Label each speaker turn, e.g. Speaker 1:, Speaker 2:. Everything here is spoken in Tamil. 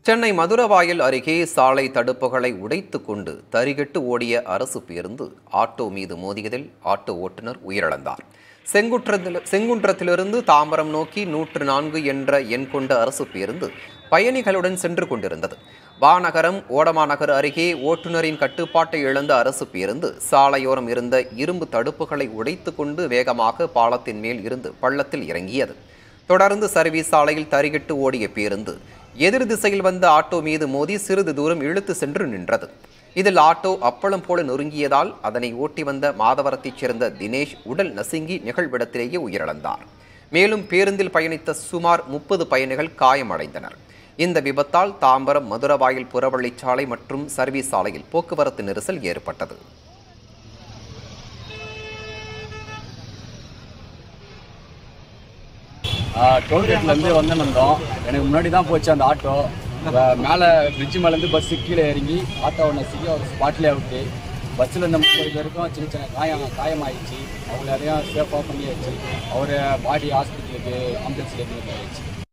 Speaker 1: சென்னை மதுரவாயல் அருகே சாலை தடுப்புகளை உடைத்துக் கொண்டு தறிகெட்டு ஓடிய அரசு பேருந்து ஆட்டோ மீது மோதியதில் ஆட்டோ ஓட்டுநர் உயிரிழந்தார் செங்குன்றத்தில் செங்குன்றத்திலிருந்து தாம்பரம் நோக்கி நூற்று நான்கு என்ற எண் கொண்ட அரசு பேருந்து பயணிகளுடன் சென்று கொண்டிருந்தது வானகரம் ஓடமாநகர் அருகே ஓட்டுநரின் கட்டுப்பாட்டை இழந்த அரசு பேருந்து சாலையோரம் இருந்த இரும்பு தடுப்புகளை உடைத்துக் கொண்டு வேகமாக பாலத்தின் மேல் இருந்து பள்ளத்தில் இறங்கியது தொடர்ந்து சர்வீஸ் சாலையில் தறிகெட்டு ஓடிய பேருந்து எதிர் திசையில் வந்த ஆட்டோ மீது மோதி சிறிது தூரம் இழுத்து சென்று நின்றது இதில் ஆட்டோ அப்பளம் போல நொறுங்கியதால் அதனை ஓட்டி வந்த மாதவரத்தைச் சேர்ந்த தினேஷ் உடல் நசுங்கி நிகழ்விடத்திலேயே உயிரிழந்தார் மேலும் பேருந்தில் பயணித்த சுமார் முப்பது பயணிகள் காயமடைந்தனர் இந்த விபத்தால் தாம்பரம் மதுரவாயில் புறவழிச்சாலை மற்றும் சர்வீஸ் சாலையில் போக்குவரத்து நெரிசல் ஏற்பட்டது
Speaker 2: டோல்கேட்லேருந்து வந்து வந்தோம் எனக்கு முன்னாடி தான் போச்சு அந்த ஆட்டோ அஹ் மேலே பிரிட்ஜ் மேலேருந்து பஸ்ஸு கீழே இறங்கி ஆட்டோவை நசுக்கி அவர் ஸ்பாட்லேயே அவுட்டு பஸ்ஸில் இருந்த முப்பது பேருக்கும் சின்ன சின்ன காயம் காயமாயிடுச்சு அவங்க எல்லாரையும் சேஃபாக பண்ணியாச்சு அவர் பாடி ஹாஸ்பிட்டலுக்கு ஆம்புலன்ஸில் எடுத்துகிட்டு போயாச்சு